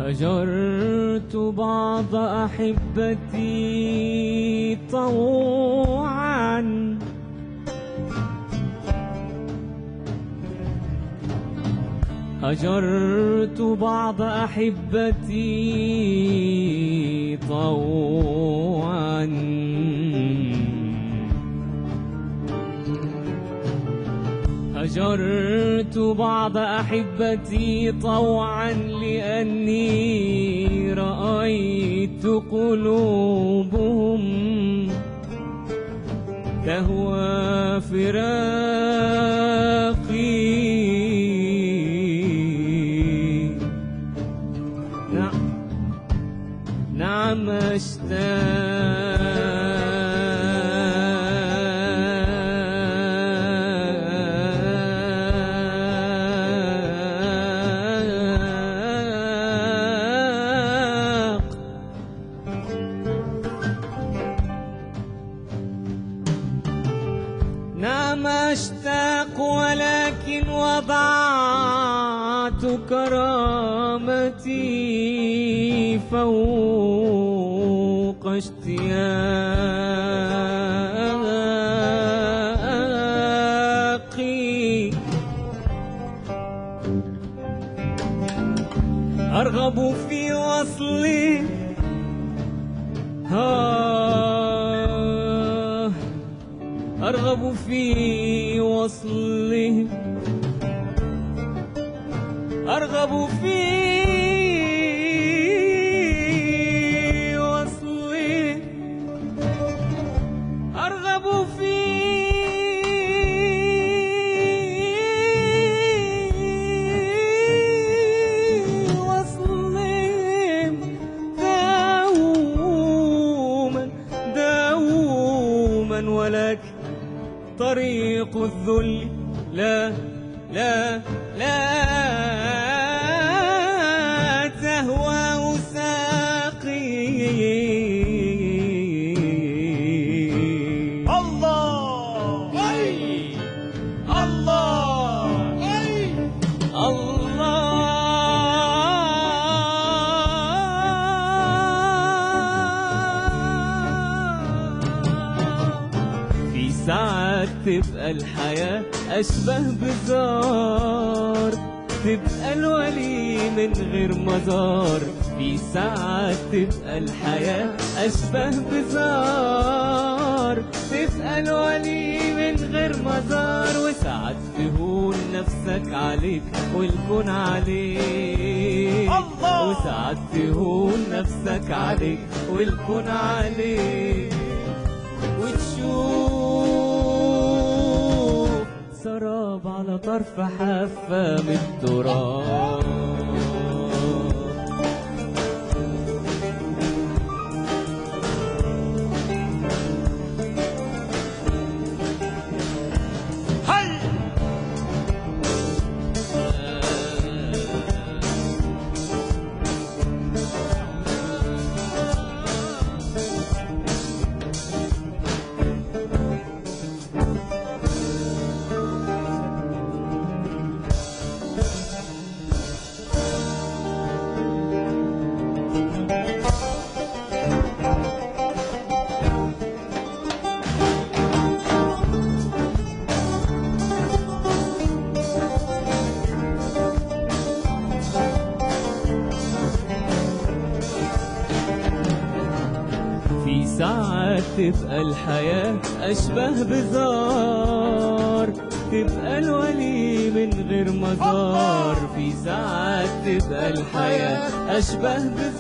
هجرت بعض أحبتي طوعا هجرت بعض أحبتي طوعا هجرت بعض أحبتي طوعا لأني رأيت قلوبهم تهوى فراقي نعم نعم اشتاق نعم اشتاق ولكن وضعت كرامتي فوق اشتياقي أرغب في وصلي آه أرغب في وصله أرغب في وصله أرغب في وصلهم دوما دوما ولكن طريق الذل لا لا لا تهوى ساقي الله أي الله أي الله في ساعات تبقى الحياة أشبه بزار تبقى الولي من غير مزار في ساعات تبقى الحياة أشبه بزار تبقى الولي من غير مزار وساعات تهون نفسك عليك والكون عليك الله! وساعات تهون نفسك عليك والكون عليك وتشوف سراب على طرف حافة من التراب هل في ساعات تبقى الحياة أشبه بزار تبقى الولي من غير مزار في ساعات تبقى الحياة أشبه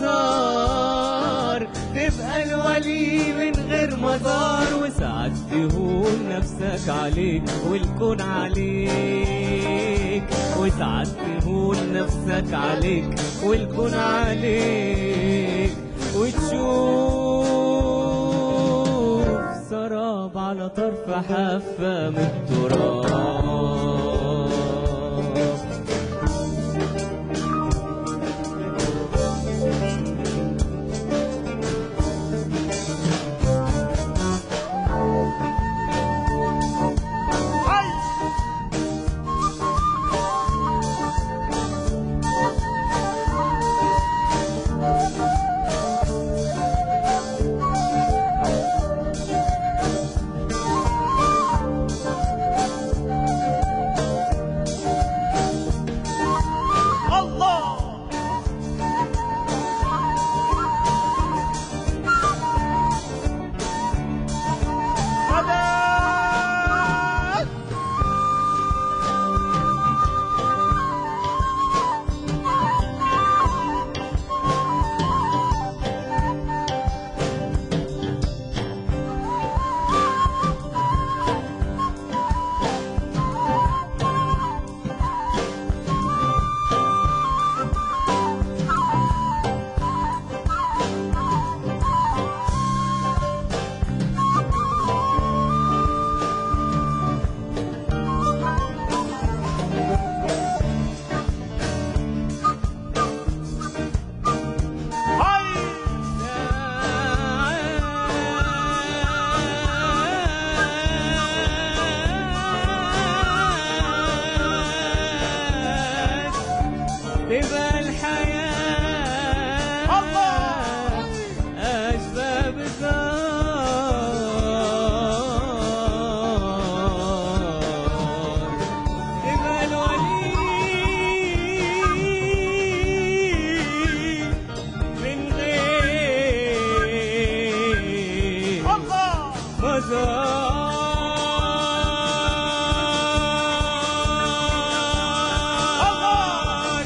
بزار تبقى الولي من غير مزار وساعات تهون نفسك عليك والكون عليك وساعات تهون نفسك عليك والكون عليك وتشوف سراب على طرف حافة من التراب هل الله مدد هاي تبقى الحياة الله أشبه بثار تبقى الولي من غير الله مزار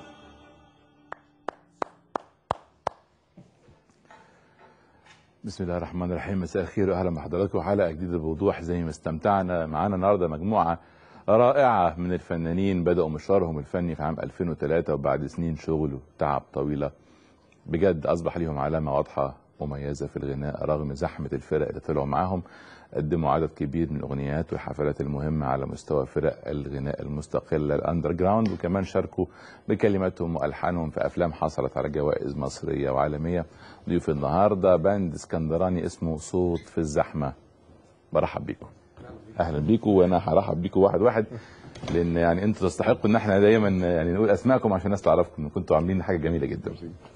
بسم الله الرحمن الرحيم مساء الخير واهلا بحضراتكم حلقه جديده بوضوح زي ما استمتعنا معانا النهارده مجموعه رائعه من الفنانين بداوا مشوارهم الفني في عام 2003 وبعد سنين شغل وتعب طويله بجد اصبح ليهم علامه واضحه مميزه في الغناء رغم زحمه الفرق اللي طلعوا معاهم قدموا عدد كبير من الاغنيات والحفلات المهمه على مستوى فرق الغناء المستقله الاندر جراوند وكمان شاركوا بكلماتهم والحانهم في افلام حصلت على جوائز مصريه وعالميه ضيوف النهارده باند اسكندراني اسمه صوت في الزحمه برحب بيكم اهلا بيكم وانا هرحب بيكم واحد واحد لان يعني انتوا تستحقوا ان احنا دايما يعني نقول اسماءكم عشان الناس تعرفكم كنتوا عاملين حاجه جميله جدا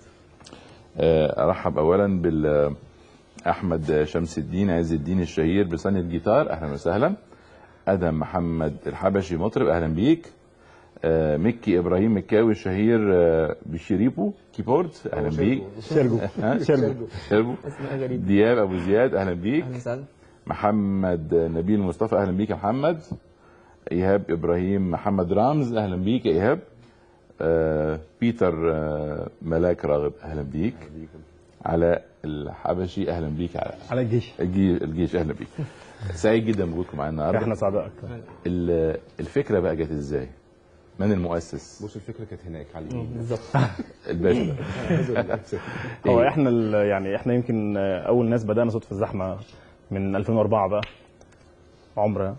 آه، ارحب اولا بال احمد شمس الدين عز الدين الشهير بصنة الجيتار اهلا وسهلا ادم محمد الحبشي مطرب اهلا بيك آه، مكي ابراهيم مكاوي الشهير آه، بشريبو كيبورد اهلا بيك شرجو ها؟ شرجو شربو اسمها غريب دياب ابو زياد اهلا بيك أهلا وسهلا محمد نبيل مصطفى اهلا بيك يا محمد ايهاب ابراهيم محمد رامز اهلا بيك يا ايهاب آه بيتر آه ملاك راغب اهلا بيك علاء الحبشي اهلا بيك علاء على الجيش الجيش, الجيش اهلا بيك سعيد جدا بوجودكم معانا النهارده احنا سعداء اكتر ال- الفكره بقى جت ازاي؟ من المؤسس؟ بص الفكره كانت هناك على اليمين بالظبط الباشا هو إيه؟ احنا ال- يعني احنا يمكن اول ناس بدانا صوت في الزحمه من 2004 بقى عمر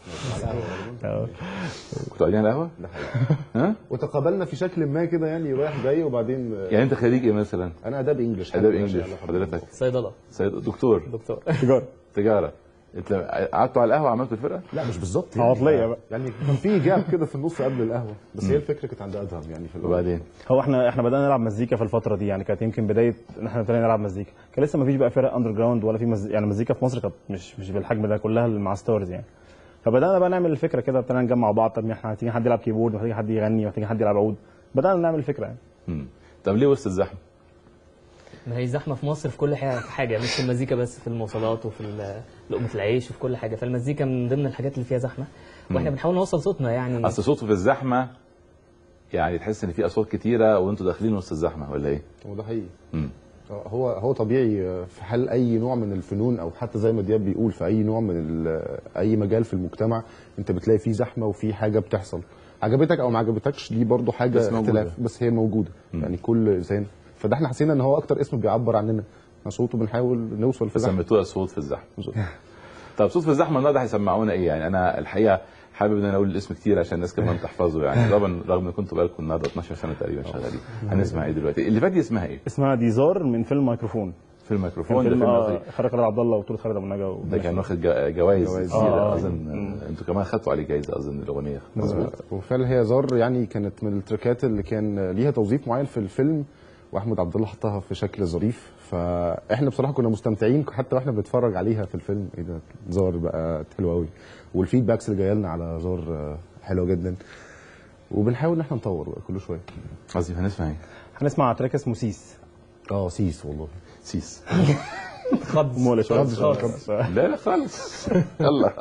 آه. كنتوا قاعدين على القهوه؟ ها؟ وتقابلنا في شكل ما كده يعني رايح جاي وبعدين آه، يعني انت خريج ايه مثلا؟ انا اداب انجلش اداب حضرتك انجلش ماشي على حضرتك صيدلة سيد دكتور دكتور تجاره تجاره انت قعدتوا على القهوه عملتوا الفرقه؟ لا مش بالظبط عواطلية بقى. يعني كان في جاب كده في النص قبل القهوه بس هي الفكره كانت عند ادهم يعني في الأول. وبعدين هو احنا احنا بدانا نلعب مزيكا في الفتره دي يعني كانت يمكن بدايه ان احنا ابتدينا نلعب مزيكا كان لسه ما فيش بقى فرق اندر جراوند ولا في مز... يعني مزيكا في مصر كانت مش مش بالحجم ده كلها مع ستارز يعني فبدانا بقى نعمل الفكره كده ابتدينا نجمع بعض طب احنا محتاجين حد يلعب كيبورد محتاجين حد يغني محتاجين حد يلعب عود بدانا نعمل الفكره يعني مم. طب ليه وسط الزحمه؟ ما هي زحمه في مصر في كل حاجه حاجه مش في المزيكا بس في المواصلات وفي ال- لقمه العيش وفي كل حاجه فالمزيكا من ضمن الحاجات اللي فيها زحمه واحنا بنحاول نوصل صوتنا يعني اصل صوته في الزحمه يعني تحس ان في اصوات كتيره وانتوا داخلين وسط الزحمه ولا ايه؟ هو ده حقيقي مم. آه، هو هو طبيعي آه، في حال اي نوع من الفنون او حتى زي ما دياب بيقول في اي نوع من ال- اي مجال في المجتمع انت بتلاقي فيه زحمه وفي حاجه بتحصل عجبتك او ما عجبتكش دي برضو حاجه بس موجودة. اختلاف بس هي موجوده يعني كل انسان فده احنا حسينا ان هو اكتر اسم بيعبر عننا احنا صوته بنحاول نوصل في زحمه فسميتوها صوت في الزحمه طب صوت في الزحمه النهارده هيسمعونا ايه يعني انا الحقيقه حابب ان انا اقول الاسم كتير عشان الناس كمان تحفظه يعني رغم رغم ان كنتوا بقالكم النهارده 12 سنه تقريبا شغالين هنسمع ايه دلوقتي اللي فات دي اسمها ايه؟ اسمها ديزار من فيلم ميكروفون في كان الميكروفون ده فيلم فيلم آه، لطيف. اخراج خالد عبد الله وبطوله خالد ابو النجا ده كان واخد جا- جوائز جوائز. كتيرة آه. اظن انتوا كمان خدتوا عليه جايزه اظن الاغنيه مظبوط وفعلا هي زار يعني كانت من التراكات اللي كان ليها توظيف معين في الفيلم واحمد عبد الله حطها في شكل ظريف فاحنا بصراحه كنا مستمتعين حتى واحنا بنتفرج عليها في الفيلم ايه ده زار بقى حلو قوي والفيدباكس اللي جايه لنا على زار آه، حلوه جدا وبنحاول ان احنا نطور بقى كل شويه عظيم هنسمع ايه؟ هنسمع تراك اسمه سيس اه سيس والله سيس خبز مولى شويه خبز شوية، خبز. لا لا خالص يلا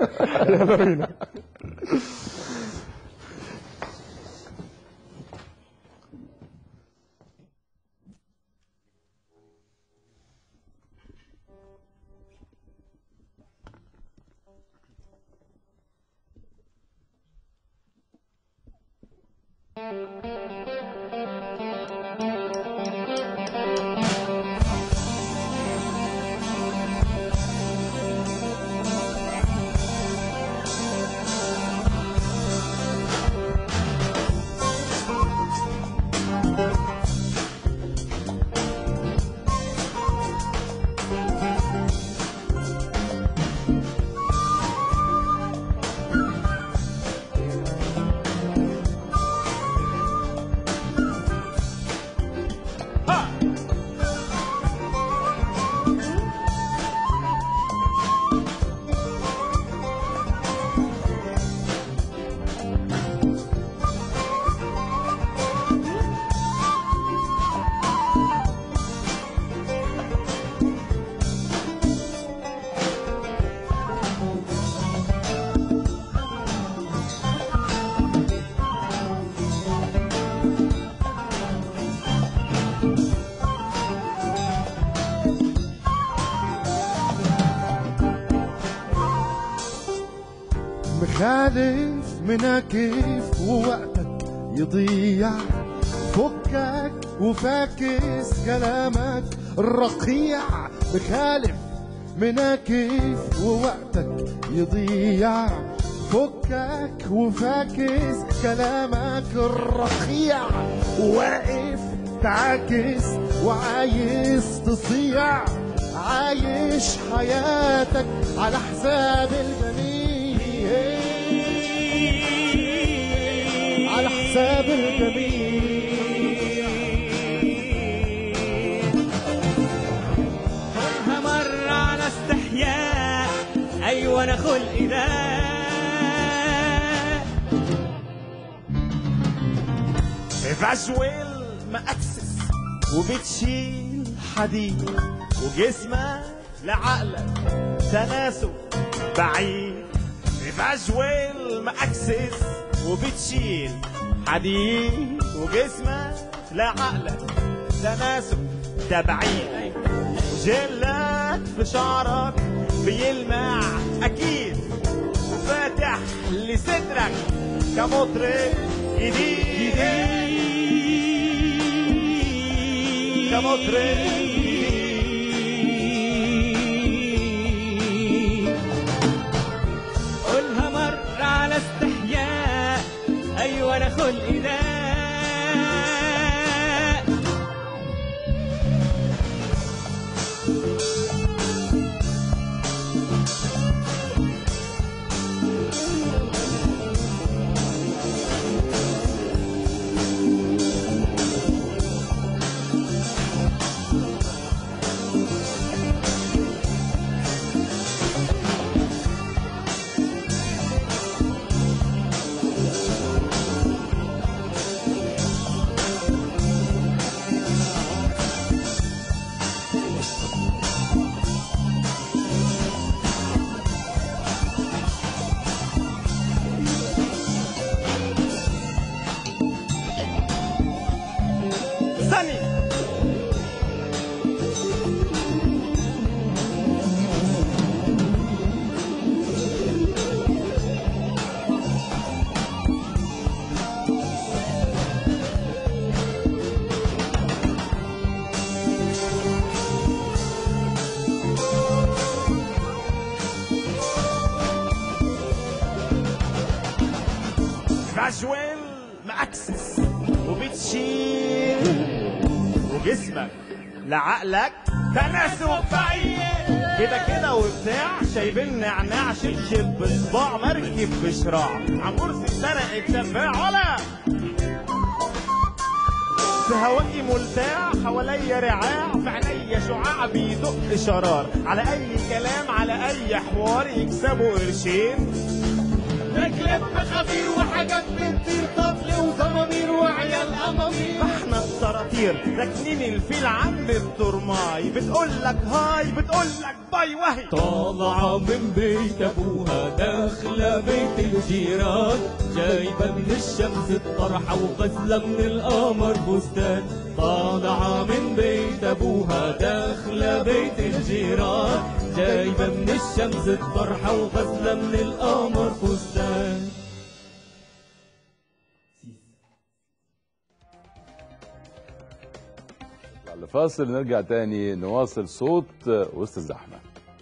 مخالف مناكف ووقتك يضيع فكك وفاكس كلامك الرقيع مخالف مناكف ووقتك يضيع فكك وفاكس كلامك الرقيع واقف تعاكس وعايز تصيع عايش حياتك على حساب الجميع على حساب الجميع خدها مرة على استحياء أيوة أنا خلقي ده فاجويل مأكسس وبتشيل حديد وجسمك لعقلك تناسب بعيد فاجويل مأكسس وبتشيل حديد وجسمك لعقلك تناسب تبعيد وجلك في شعرك بيلمع أكيد وفاتح لصدرك كمطرب جديد كمطرب جديد قولها مرة على استحياء أيوة أنا خلقي ده سني فاجويل مأكسس وبتشيل وجسمك لعقلك تناسب بعيد كده كده وبتاع شايبين نعناع شبشب بصباع مركب بشراع عمرسي سرق التفاع ولا في هوائي ملتاع حواليا رعاع في عينيا شعاع بيدق شرار على اي كلام على اي حوار يكسبوا قرشين رجلك بخفير وحاجات بتطير طبل وزمامير وعيال امامير احنا الطراطير راكنين الفيل عند الترماي بتقول لك هاي بتقول لك باي وهي طالعة من بيت أبوها داخلة بيت الجيران جايبة من الشمس الطرحة وغزلة من القمر فستان طالعة من بيت أبوها داخلة بيت الجيران جايبة من الشمس الطرحة وغزلة من القمر فستان بعد الفاصل نرجع تاني نواصل صوت وسط الزحمه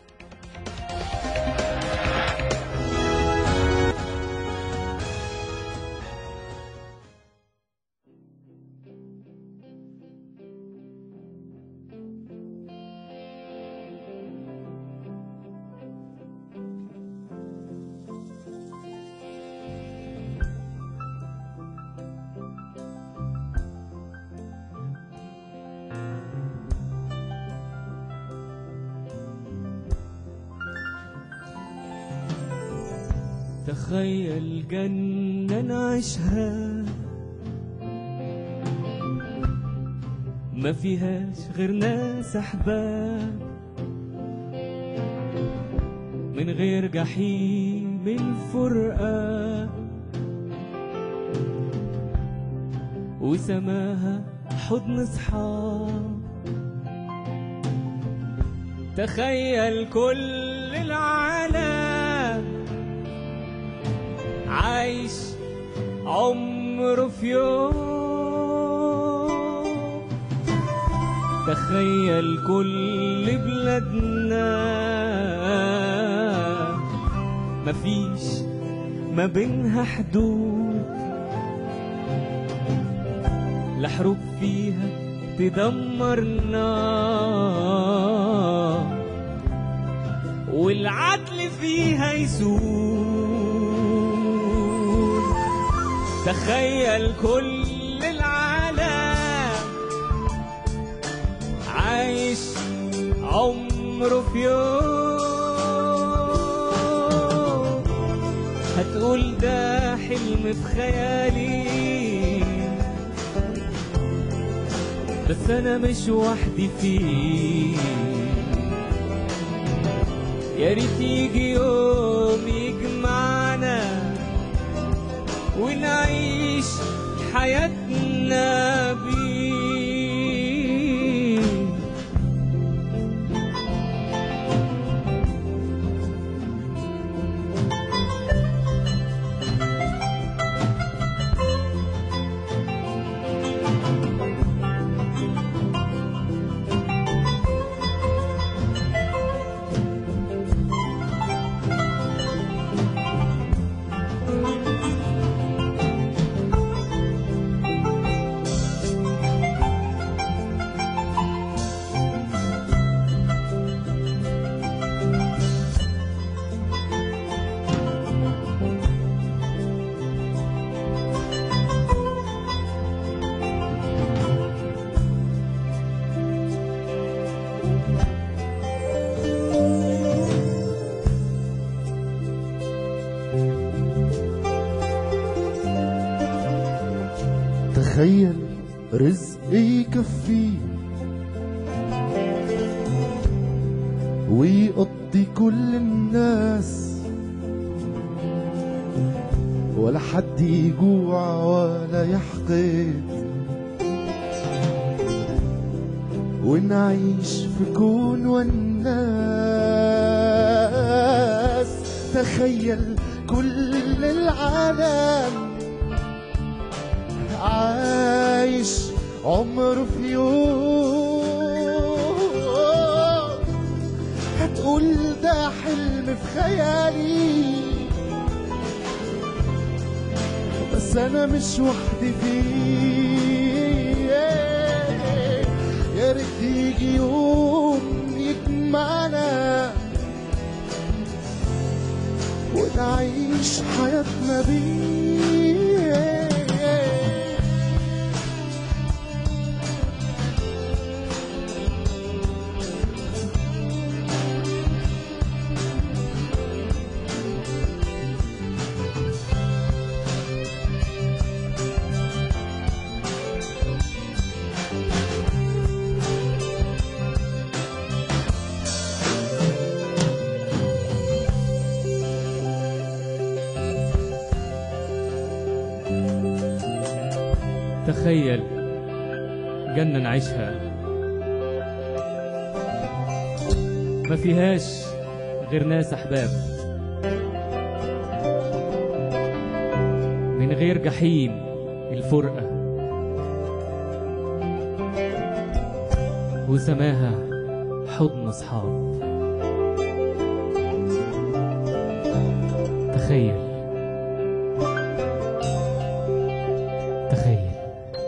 تخيل جنة نعيشها ما فيهاش غير ناس أحباب من غير جحيم الفرقة وسماها حضن صحاب تخيل كل العالم عايش عمره في يوم تخيل كل بلادنا مفيش ما بينها حدود لا حروب فيها تدمرنا والعدل فيها يسود تخيل كل العالم عايش عمره في يوم هتقول ده حلم في خيالي بس انا مش وحدي فيه يا ريت يجي يوم يجمعنا ونعيش حياتنا بيه تخيل رزق يكفي ويقضي كل الناس ولا حد يجوع ولا يحقد ونعيش في كون والناس تخيل كل العالم عايش عمره في يوم هتقول ده حلم في خيالي بس انا مش وحدي فيه يا ريت يجي يوم يجمعنا ونعيش حياتنا بيه تخيل جنة نعيشها ما فيهاش غير ناس أحباب من غير جحيم الفرقة وسماها حضن أصحاب تخيل تخيل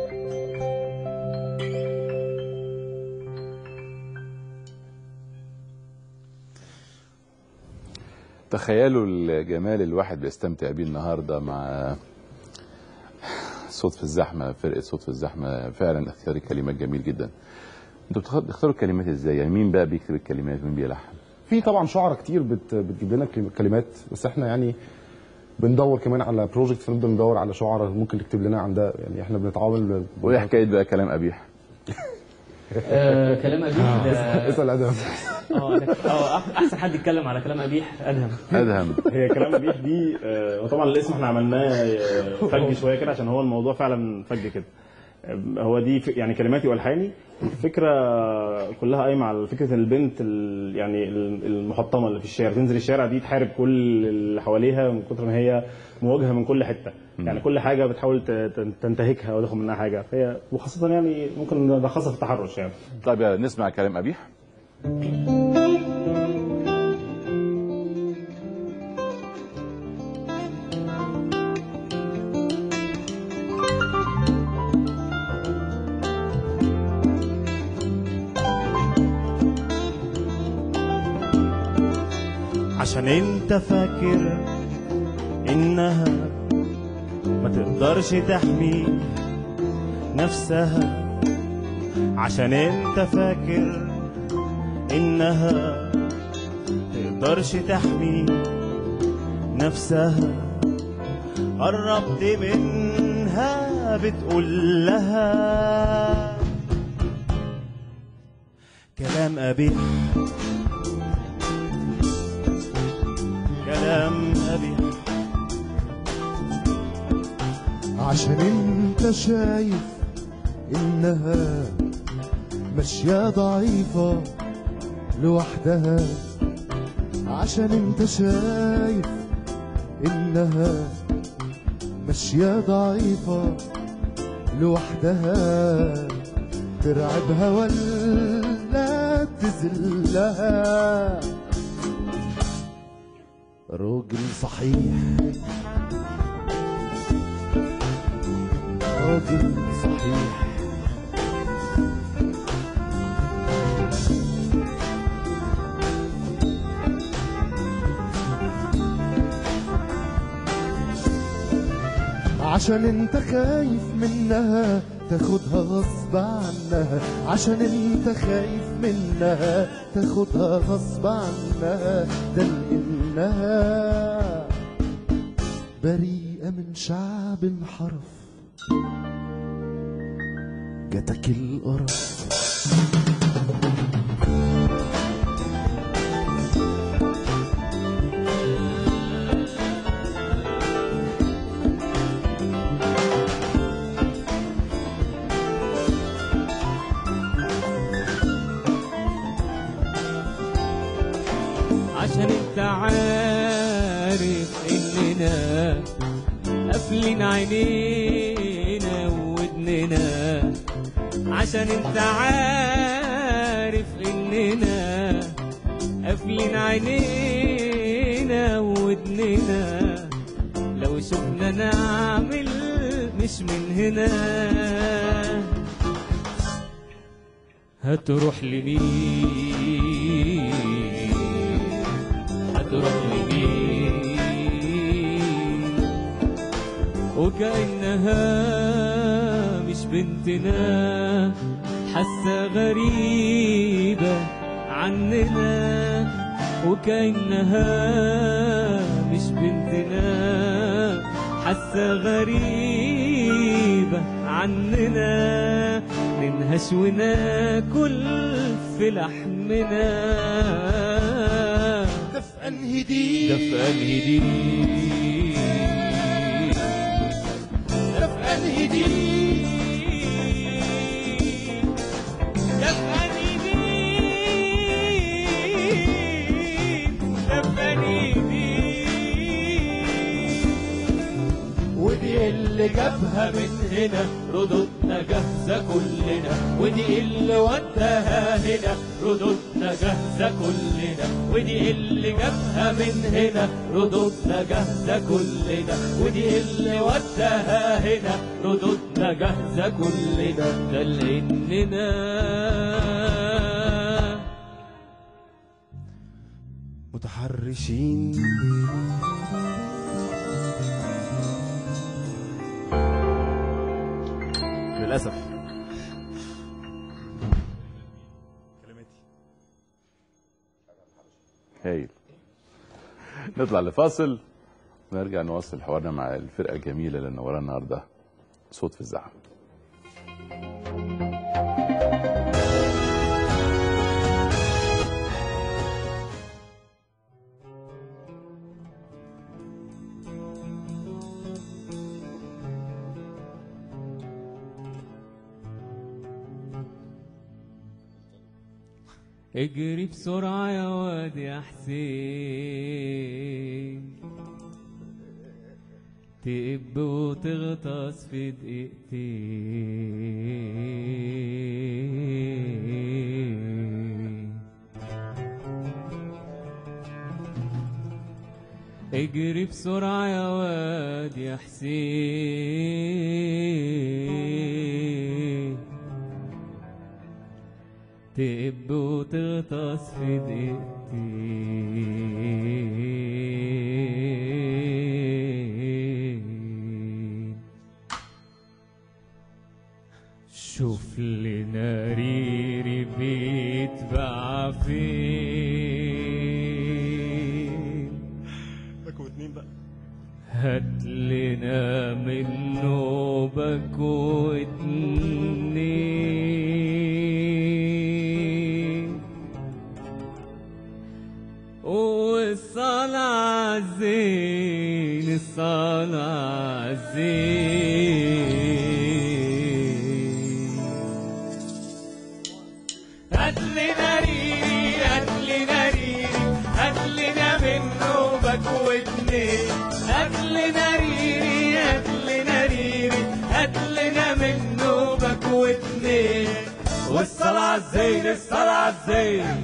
تخيلوا الجمال الواحد بيستمتع بيه النهارده مع صوت في الزحمه فرقه صوت في الزحمه فعلا اختيار الكلمات جميل جدا انتوا بتخ- بتختاروا الكلمات ازاي يعني مين بقى بيكتب الكلمات مين بيلحن في طبعا شعراء كتير بت بتجيب لنا كلم- كلمات بس احنا يعني بندور كمان على بروجكت فنبدا ندور على شعراء ممكن تكتب لنا عن ده يعني احنا بنتعامل ب- وايه حكايه بقى كلام قبيح آه كلام ابيح ده اسال ادهم اه ده- اه أح- احسن حد يتكلم على كلام ابيح ادهم ادهم هي كلام ابيح دي آه، وطبعا الاسم احنا عملناه آه، فج شويه كده عشان هو الموضوع فعلا فج كده آه، هو دي ف- يعني كلماتي والحاني الفكره كلها قايمه على فكره البنت ال- يعني ال- المحطمه اللي في الشارع تنزل الشارع دي تحارب كل اللي حواليها من كتر ما هي مواجهه من كل حته يعني كل حاجه بتحاول ت- ت- تنتهكها او تاخد منها حاجه فهي وخاصه يعني ممكن نلخصها في التحرش يعني طيب يلا نسمع كلام قبيح عشان انت فاكر انها ما تقدرش تحمي نفسها عشان انت فاكر انها تقدرش تحمي نفسها قربت منها بتقول لها كلام قبيح كلام قبيح عشان انت شايف انها ماشية ضعيفة لوحدها عشان انت شايف انها ماشية ضعيفة لوحدها ترعبها ولا تذلها راجل صحيح راجل صحيح عشان انت خايف منها تاخدها غصب عنها عشان انت خايف منها تاخدها غصب عنها ده انها بريئة من شعب انحرف جاتك القرف عشان انت عارف اننا قافلين عينينا وودننا عشان انت عارف اننا قافلين عينينا وودننا لو شفنا نعمل مش من هنا هتروح لمين هتروح لمين وكأنها مش بنتنا حاسة غريبة عننا وكأنها مش بنتنا حاسة غريبة عننا ننهش وناكل في لحمنا ده في انهي دي ده في انهي دي ده في انهي دي جابها من هنا ردودنا جاهزة كلنا ودي اللي وداها هنا ردودنا جاهزة كلنا ودي اللي جابها من هنا ردودنا جاهزة كلنا ودي اللي وداها هنا ردودنا جاهزة كلنا ده لأننا متحرشين للاسف هايل نطلع لفاصل ونرجع نواصل حوارنا مع الفرقه الجميله اللي نورانا النهارده صوت في الزحمه اجري بسرعة يا واد يا حسين تقب وتغطس في دقيقتين اجري بسرعة يا واد يا حسين تقب وتغطس في دقيقتين شوف لنا ريري بيتباع فين باكو اتنين بقى هات لنا منه باكو اتنين والصلاة عالزين الصلاة عالزين هات لنا ريري هات لنا ريري هات لنا منه باكو اتنين هات لنا ريري هات لنا ريري هات لنا منه باكو اتنين والصلاة عالزين الصلاة عالزين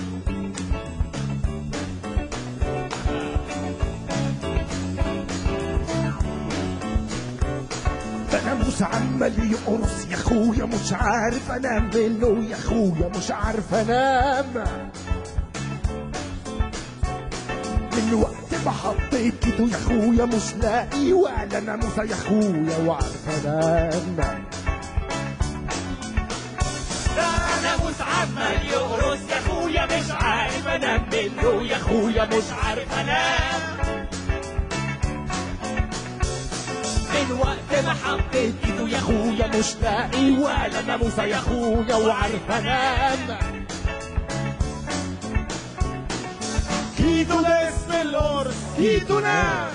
انا مش عمال يقرص يا اخويا مش عارف انام منه يا اخويا مش عارف انام من وقت ما حطيت ايده يا اخويا مش لاقي ولا ناموسه يا اخويا وعارف انام انا مش عمال يقرص يا اخويا مش عارف انام منه يا اخويا مش عارف انام من وقت ما حطيت ايده يا اخويا مش لاقي ولا ناموسه يا اخويا وعارف انام كيدو ده اسم القرص كيدو نام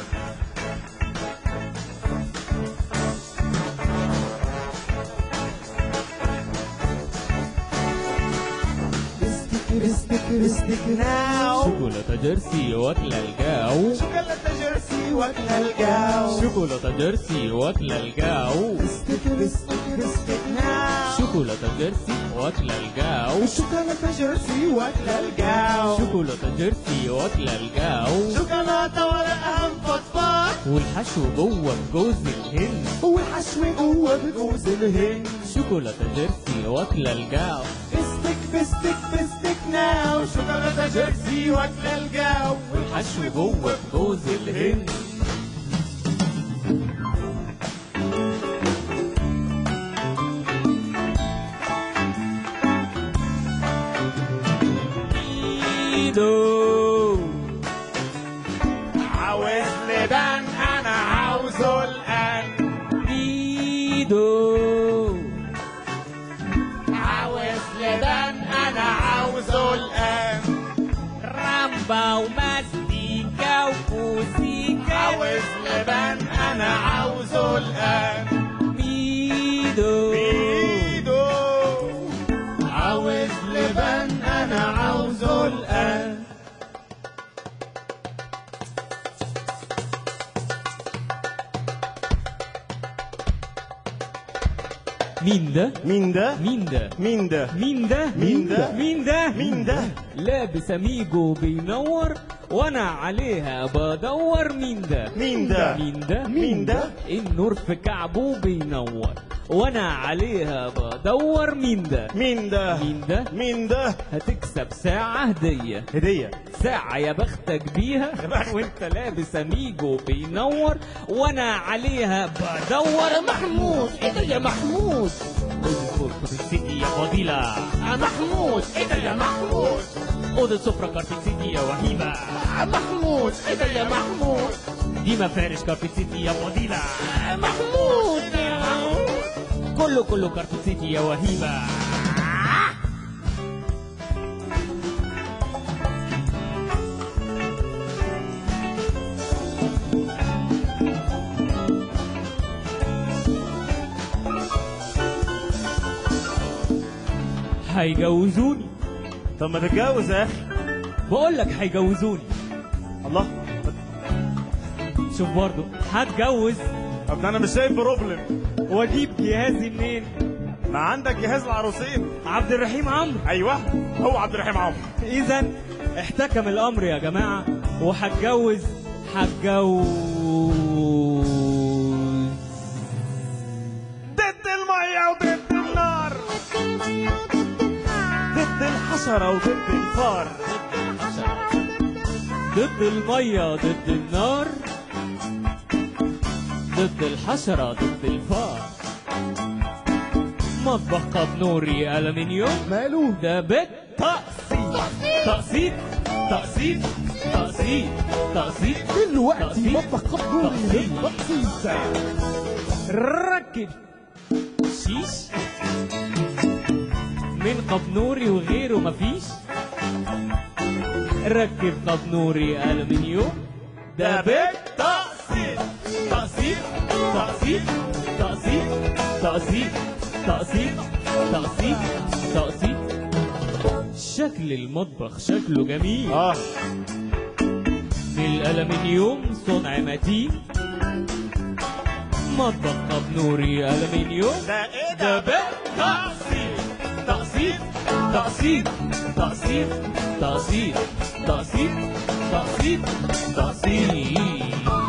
رستك رستك رستك ناو شوكولاتة جيرسي واكلة الجو شوكولاتة جيرسي واكلة الجو شوكولاتة جيرسي واكلة الجو رستك رستك رستك ناو شوكولاتة جيرسي واكلة الجو شوكولاتة جيرسي واكلة الجو شوكولاتة جيرسي واكلة الجو شوكولاتة ورقها مفضفض والحشو جوه بجوز الهند والحشو جوه بجوز الهند شوكولاتة جيرسي واكلة الجو فستك فستك فستك ناو شوكولاتة جيرسي واكلة الجو والحشو جوه بجوز الهند ايدو عاوز لبان انا عاوزه الان ايدو عاوز لبان انا عاوزه الان رامبا وماستيكا وفوسيكا عاوز لبان انا عاوزه الان ميدو ايده عاوز لبان انا عاوزه الان مين ده مين ده مين ده مين ده مين ده مين ده؟ مين ده مين ده لابس اميجو بينور وانا عليها بدور مين ده مين ده مين ده مين ده النور في كعبه بينور وانا عليها بدور مين ده مين ده مين ده مين ده هتكسب ساعة هدية هدية ساعة يا بختك بيها وانت لابس اميجو بينور وانا عليها بدور محمود ايه ده يا محمود كارت سيتي يا فضيلة يا محمود ايه ده يا محمود اوضة سفرة كارت سيتي يا وهيبة يا محمود ايه ده يا محمود دي مفارش كارت سيتي يا فضيلة يا محمود يا كله كله كارت سيتي يا وهيبة هيجوزوني طب ما تتجوز يا اخي بقول لك هيجوزوني الله شوف برضو هتجوز طب ده انا مش شايف بروبلم واجيب جهازي منين ما عندك جهاز العروسين عبد الرحيم عمرو ايوه هو عبد الرحيم عمرو اذا احتكم الامر يا جماعه وهتجوز هتجوز ضد الميه وضد النار ضد الحشره وضد الفار ضد الميه ضد النار ضد الحشره ضد الفار مطبخ قبنوري الومنيوم ماله ده بيت تقسيط تقسيط تقسيط تقسيط دلوقتي تقسيط. مطبخ قبوري تقسيط. بسيط ركب شيش من قبنوري وغيره مفيش ركب قبنوري ألمنيوم ده بيت تقسيط تقسيط تقسيط تقسيط تقسيط تقسيط تقسيط تقسيط شكل المطبخ شكله جميل اه من الألمنيوم صنع متين مطبخ قبنوري ألمنيوم ده ايه ده ده بيت تقسيط تقسيط تقسيط تقسيط تقسيط تقسيط تقسيط تقسيط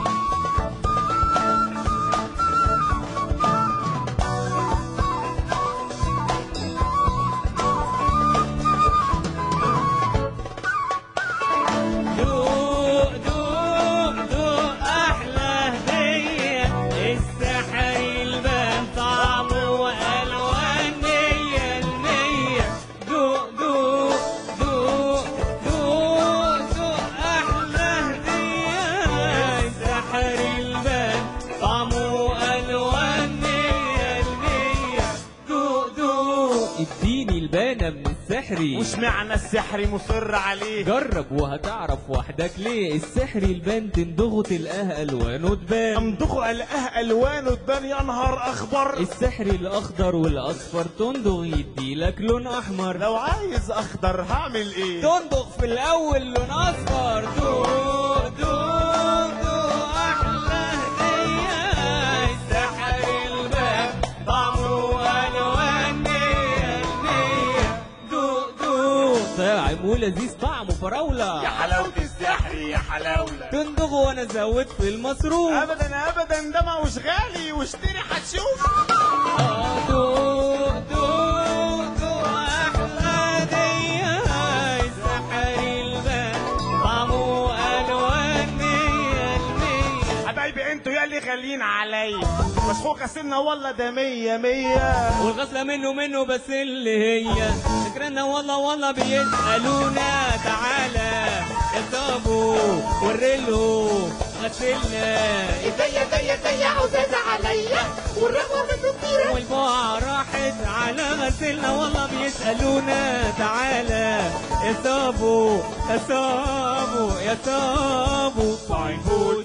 دوق دوق دوق احلى هديه السحر البان طعمه والوان مية المية دوق دوق دوق دوق دوق احلى هديه السحر البان طعمه والوان مية المية دوق دوق اديني البانه من السحري وش معنى السحر مصر عليه جرب وهتعرف وحدك ليه السحر البان تندغه تلقاها الوانه تبان امضخوا القاه الوان وتبان يا نهار اخضر السحر الاخضر والاصفر تندغ يديلك لون احمر لو عايز اخضر هعمل ايه تندغ في الاول لون اصفر دوق دوق دوق احلى هديه السحر البان طعمه الوان مية المية دوق دوق طعم ولذيذ طعمه فراوله يا حلاوه السحر يا حلاوه تندغ وانا زود في المصروف ابدا ابدا ده ما هوش غالي واشتري هتشوف آه، دوق دوق دوق احلى هديه السحر البان طعمه الوان مية المية حبايبي انتوا يا اللي غاليين عليا مسحوقه سنه والله ده مية مية والغسلة منه منه بس اللي هي فكرنا والله والله بيسألونا تعالى يا سابو وريله غسلنا ايديا ايديا ايديا عزازة عليا والرغوة كتيرة والبقعة راحت على غسلنا والله بيسألونا تعالى يا سابو يا سابو يا سابو فاين فودز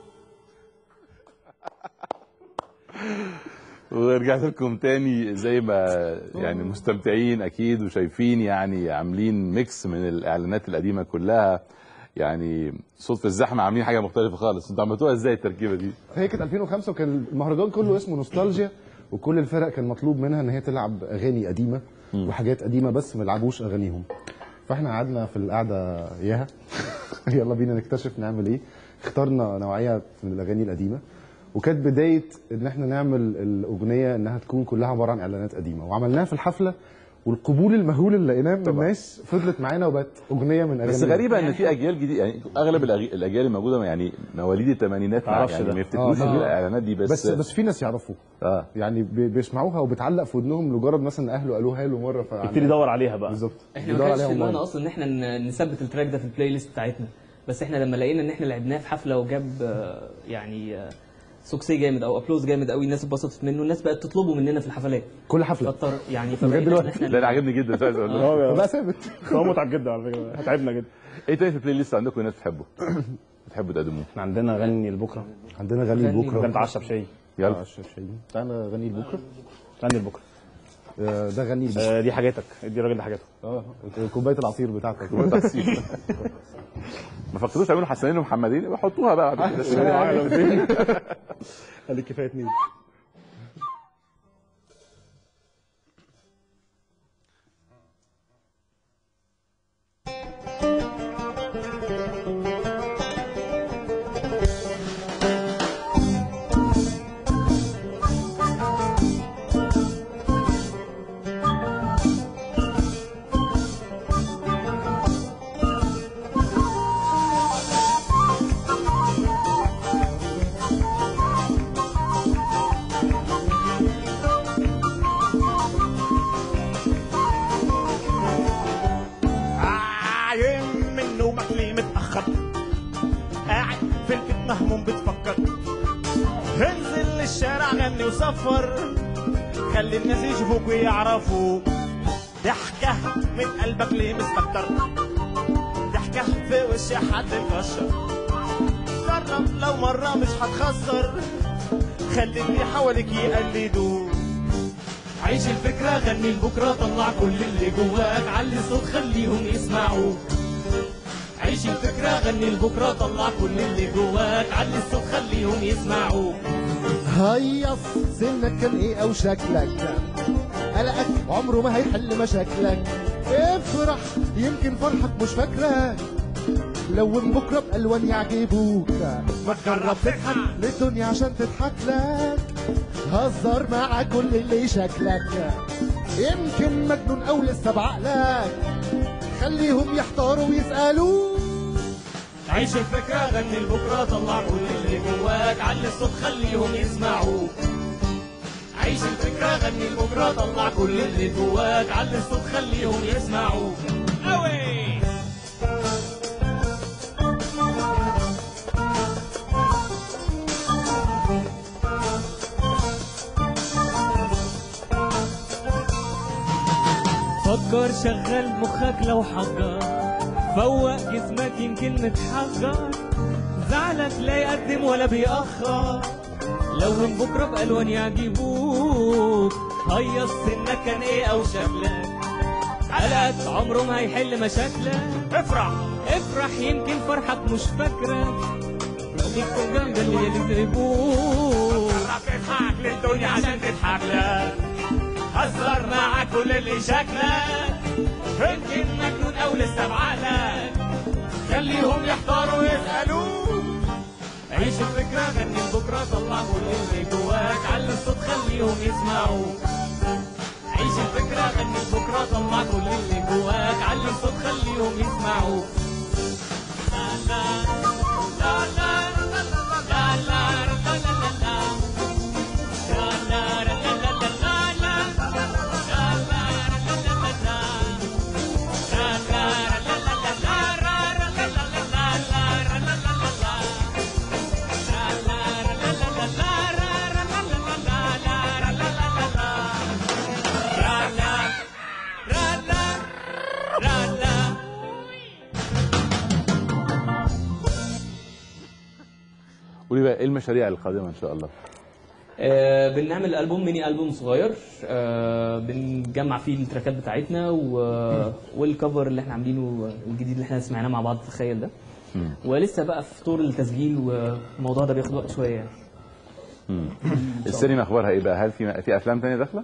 ورجعت لكم تاني زي ما يعني مستمتعين اكيد وشايفين يعني عاملين ميكس من الاعلانات القديمه كلها يعني صوت في الزحمه عاملين حاجه مختلفه خالص انتوا عملتوها ازاي التركيبه دي؟ هي كانت 2005 وكان المهرجان كله اسمه نوستالجيا وكل الفرق كان مطلوب منها ان هي تلعب اغاني قديمه وحاجات قديمه بس ما يلعبوش اغانيهم فاحنا قعدنا في القعده ياها يلا بينا نكتشف نعمل ايه اخترنا نوعيه من الاغاني القديمه وكانت بدايه ان احنا نعمل الاغنيه انها تكون كلها عباره عن اعلانات قديمه وعملناها في الحفله والقبول المهول اللي لقيناه من الناس فضلت معانا وبقت اغنيه من اغاني بس غريبه ان في اجيال جديده يعني اغلب الأج- الاجيال الموجوده يعني مواليد الثمانينات تعرفش يعني ده. ما يفتكروش آه، ان آه. الاعلانات دي بس بس بس في ناس يعرفوا اه يعني بي- بيسمعوها وبتعلق في ودنهم لمجرد مثلا اهله قالوها له مره يبتدي يدور عليها بقى بالظبط احنا ما بيدور كانش عليها في دماغنا أونلاين. اصلا ان احنا ن- نثبت التراك ده في البلاي ليست بتاعتنا بس احنا لما لقينا ان احنا لعبناه في حفله وجاب آه، يعني آه، سوكسي جامد او ابلوز جامد قوي الناس اتبسطت منه الناس بقت تطلبه مننا في الحفلات كل حفله فاضطر يعني لغاية فبقينا دلوقتي. إن احنا لا انا عاجبني جدا مش عايز اقول لك. هو فبقى ثابت هو متعب جدا على فكره هتعبنا جدا ايه تاني في البلاي ليست عندكم الناس بتحبه بتحبوا تقدموه احنا عندنا غني لبكره عندنا غني غني لبكره ده نتعشى بشاي يلا تعالى غني لبكره غني لبكره آه، ده غني لبكره آه، دي حاجاتك ادي الراجل ده حاجاته اه كوبايه العصير بتاعتك تحسين ما فكروش يعملوا حسنين ومحمدين يبقى حطوها بقى بعد كده خليك كفايه اتنين عايم من نومك ليه متأخر قاعد في البيت مهموم بتفكر انزل للشارع غني وصفر خلي الناس يشوفوك ويعرفوك ضحكة من قلبك ليه مستكتر ضحكة في وش حد مكشر جرب لو مرة مش هتخسر خلي اللي حواليك يقلدوك عيش الفكرة غني لبكرة طلع كل اللي جواك علي الصوت خليهم يسمعوك عيش الفكرة غني لبكرة طلع كل اللي جواك علي الصوت خليهم يسمعوك هيص سنك كان ايه او شكلك قلقك عمره ما هيحل مشاكلك افرح يمكن فرحك مش فاكرك لون بكره بالوان يعجبوك ما تجرب تضحك للدنيا عشان تضحك لك هزر مع كل اللي شكلك يمكن مجنون او لسه بعقلك خليهم يحتاروا ويسالوك عيش الفكرة غني لبكرة طلع كل اللي جواك علي الصوت خليهم يسمعوك عيش الفكرة غني لبكرة طلع كل اللي جواك علي الصوت خليهم يسمعوك أوي فكر شغل مخك لو حجر فوق جسمك يمكن متحجر زعلك لا يقدم ولا بيأخر لون بكرة بألوان يعجبوك هيص سنك كان ايه او شكلك قلقك عمره ما هيحل مشاكلك افرح افرح يمكن فرحك مش فاكرك يكون جنب اللي يكذبوك جرب تضحك للدنيا عشان تضحك لك هزر مع كل اللي شكلك يمكن مجنون او لسه بعقلك خليهم يحتاروا ويسألوك عيش الفكرة غني لبكرة طلع كل اللي جواك علي الصوت خليهم يسمعوك عيش الفكرة غني لبكرة طلع كل اللي جواك علي الصوت خليهم يسمعوك لا لا لا لا لا لا لا لا لا لا لا. لا لا لا لا لا لا لا. لا لا لا لا لا لا لا. لا لا لا لا لا لا. را را لا لا لا لا لا. را لا لا لا لا. لا لا لا لا لا لا. را را لا لا لا لا لا. را لا لا لا لا. را لا. را لا. را لا. قولي بقى ايه المشاريع القادمه ان شاء الله آه بنعمل ألبوم ميني ألبوم صغير آه بنجمع فيه التراكات بتاعتنا و... والكفر اللي احنا عاملينه الجديد اللي احنا سمعناه مع بعض تخيل ده ولسه بقى في طور التسجيل والموضوع ده بياخد وقت شويه يعني السينما اخبارها ايه بقى هل في في افلام تانية داخله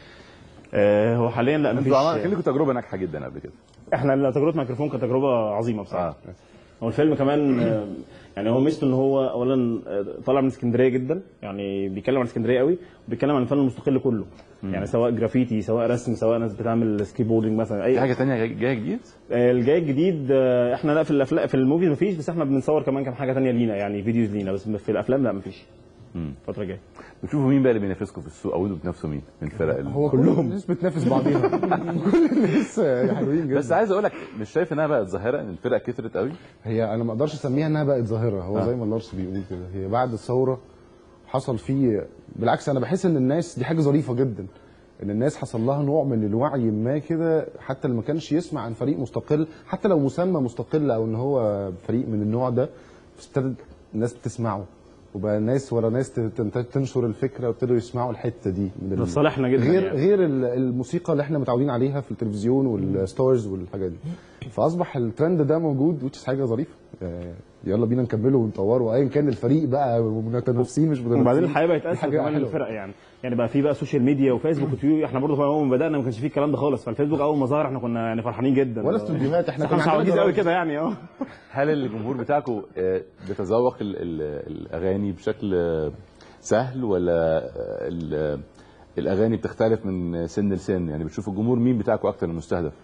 آه هو حاليا لا مفيش انتوا عمل- كان لكم تجربه ناجحه جدا قبل كده احنا تجربه ميكروفون كانت تجربه عظيمه بصراحه آه. هو الفيلم كمان آه، يعني هو ميزته ان هو اولا آه، طالع من اسكندريه جدا يعني بيتكلم عن اسكندريه قوي وبيتكلم عن الفن المستقل كله يعني سواء جرافيتي سواء رسم سواء ناس بتعمل سكي بوردنج مثلا في اي حاجه تانية جاي- جايه جديد آه، الجاي الجديد آه، احنا لا في الافلام في الموفيز مفيش بس احنا بنصور كمان كام حاجه تانية لينا يعني فيديوز لينا بس في الافلام لا مفيش الفتره الجايه بتشوفوا مين بقى اللي بينافسكم في السوق او انتوا بتنافسوا مين من الفرق اللي... هو كلهم الناس بتنافس بعضيها كل الناس حلوين جدا بس عايز اقول لك مش شايف انها بقت ظاهره ان الفرق كترت قوي هي انا ما اقدرش اسميها انها بقت ظاهره هو آه. زي ما لارس بيقول كده هي بعد الثوره حصل فيه بالعكس انا بحس ان الناس دي حاجه ظريفه جدا ان الناس حصل لها نوع من الوعي ما كده حتى اللي ما كانش يسمع عن فريق مستقل حتى لو مسمى مستقل او ان هو فريق من النوع ده بس ابتدت الناس بتسمعه وبقى ناس ورا ناس تن- تنشر الفكره وابتدوا يسمعوا الحته دي من ده في صالحنا جدا غير يعني. غير ال- الموسيقى اللي احنا متعودين عليها في التلفزيون والستارز والحاجات دي فاصبح الترند ده موجود وتش حاجه ظريفه آه، يلا بينا نكمله ونطوره ايا كان الفريق بقى متنافسين مش متنافسين وبعدين الحياه بقت دي اسهل حاجة كمان حلوة. للفرق يعني يعني بقى في بقى سوشيال ميديا وفيسبوك وتويتر احنا برضه اول ما بدانا ما كانش فيه الكلام ده خالص فالفيسبوك اول ما ظهر احنا كنا يعني فرحانين جدا ولا استوديوهات احنا احنا مش عندنا عواجيز قوي جراج. كده يعني اه هل الجمهور بتاعكم آه، بيتذوق ال- ال- الاغاني بشكل آه، سهل ولا آه، ال- آه، الاغاني بتختلف من سن لسن يعني بتشوفوا الجمهور مين بتاعكم اكتر المستهدف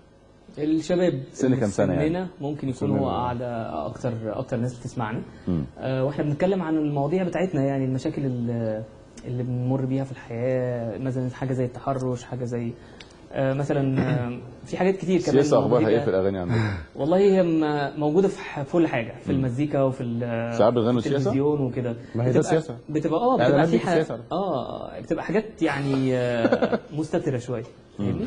الشباب سن اللي كام في سنة يعني؟ سننا ممكن يكون هو سننا. قاعدة أكتر أكتر ناس بتسمعنا مم. آه وإحنا بنتكلم عن المواضيع بتاعتنا يعني المشاكل اللي, اللي بنمر بيها في الحياة مثلا حاجة زي التحرش حاجة زي آه مثلا آه في حاجات كتير كمان السياسه اخبارها ايه موجودة- في الاغاني عندكم والله هي م- موجودة في ح- في كل حاجة في المزيكا وفي ال- ساعات بيغنوا في سياسة؟ التلفزيون وكده ما هي ده بتبقى- سياسة. بتبقى اه بتبقى إعلانات في دي ح- سياسة على فكرة. اه بتبقى حاجات يعني آه، مستترة شوية فاهمني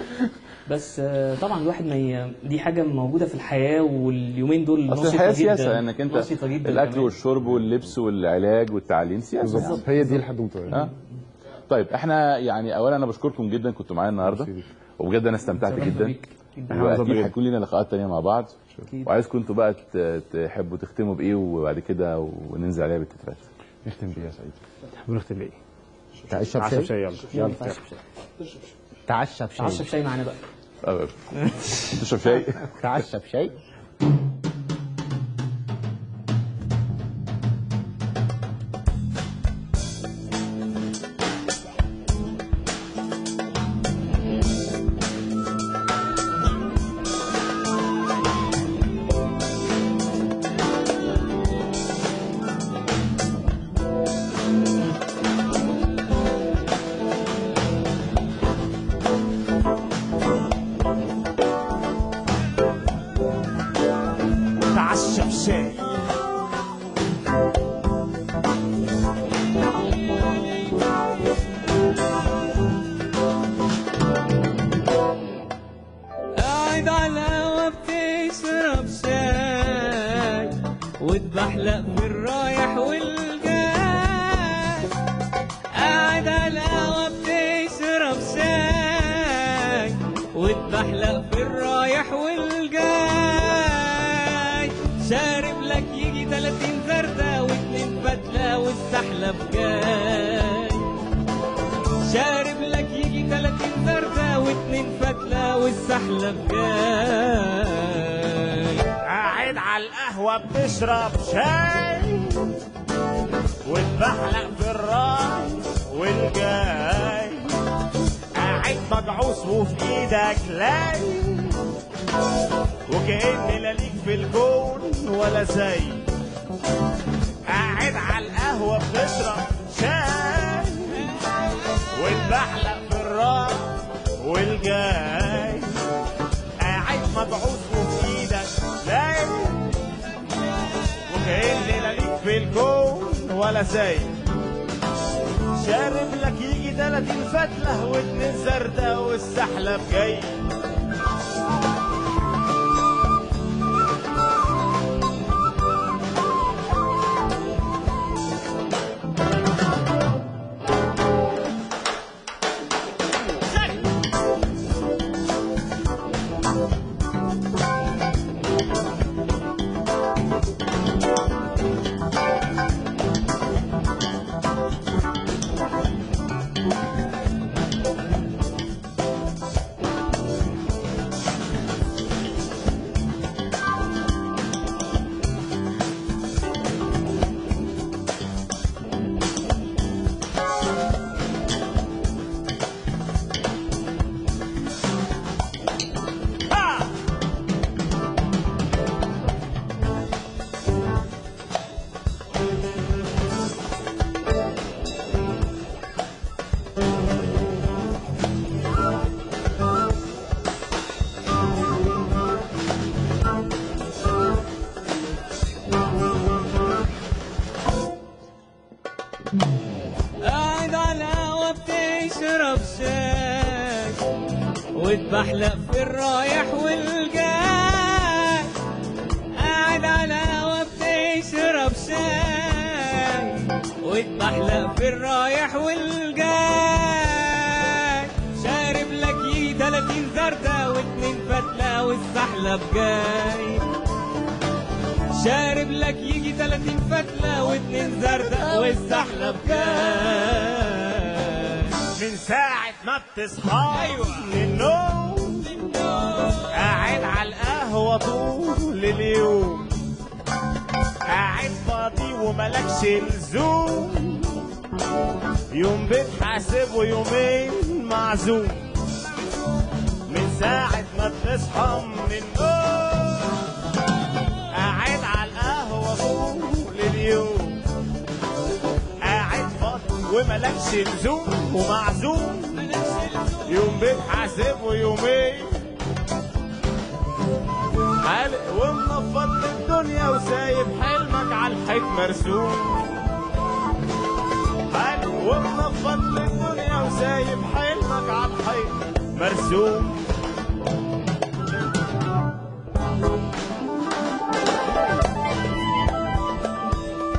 بس آه، طبعا الواحد ما ي... دي حاجة موجودة في الحياة واليومين دول اصل نشطة الحياه جدا سياسه انك انت نشطة جدا الاكل كمان. والشرب واللبس والعلاج والتعليم سياسه بالظبط هي دي الحدوته يعني. اه طيب احنا يعني اولا انا بشكركم جدا كنتوا معايا النهارده وبجد انا استمتعت اتشرفنا جدا بيك جدا. إحنا انبسطنا واكيد جدا. هيكون لنا لقاءات تانية مع بعض أكيد. وعايزكم انتوا بقى ت- تحبوا تختموا بايه وبعد كده وننزل عليها بالتترات نختم بيها يا سعيد بنختم بايه؟ تعشى عشا بشاي بشاي يلا يلا تعشى بشاي تعشى بشاي تعشى بشاي معانا بقى آه، تشرب شاي تعشى بشاي تعشى بشاي قاعد على القهوة بتشرب شاي وتبحلق في الرايح والجاي قاعد على القهوة بتشرب شاي وتبحلق في الرايح والجاي شارب لك يجي 30 زردة واتنين فتلة والسحلب جاي شارب لك يجي 30 زردة واتنين فتلة والسحلب جاي قاعد على القهوة بتشرب شاي وتبحلق في الراي والجاي قاعد مدعوس وفي ايدك لاي وكأن لا ليك في الكون ولا زي قاعد على القهوة بتشرب شاي وتبحلق في الراي والجاي قاعد مدعوس وفي ايدك لاي وكأن لا ليك في الكون ولا زي شارب لك يجي 30 فتلة واتنين زردة والسحلب جاي وتبحلق في الرايح والجاي قاعد على قهوة بتشرب شاي وتبحلق في الرايح والجاي شارب لك يجي 30 زردة واتنين فتلة والسحلب جاي شارب لك يجي 30 فتلة واتنين زردة والسحلب جاي من ساعة ما بتصحى أيوة. من النوم قاعد على القهوة طول اليوم قاعد فاضي وملكش لزوم يوم بتحاسب ويومين معزوم من ساعة ما بتصحى من النوم قاعد على القهوة طول اليوم قاعد فاضي وملكش لزوم ومعزوم يوم بتحاسب ويومين حالق ومنفض الدنيا وسايب حلمك على الحيط مرسوم حالق ومنفض الدنيا وسايب حلمك على الحيط مرسوم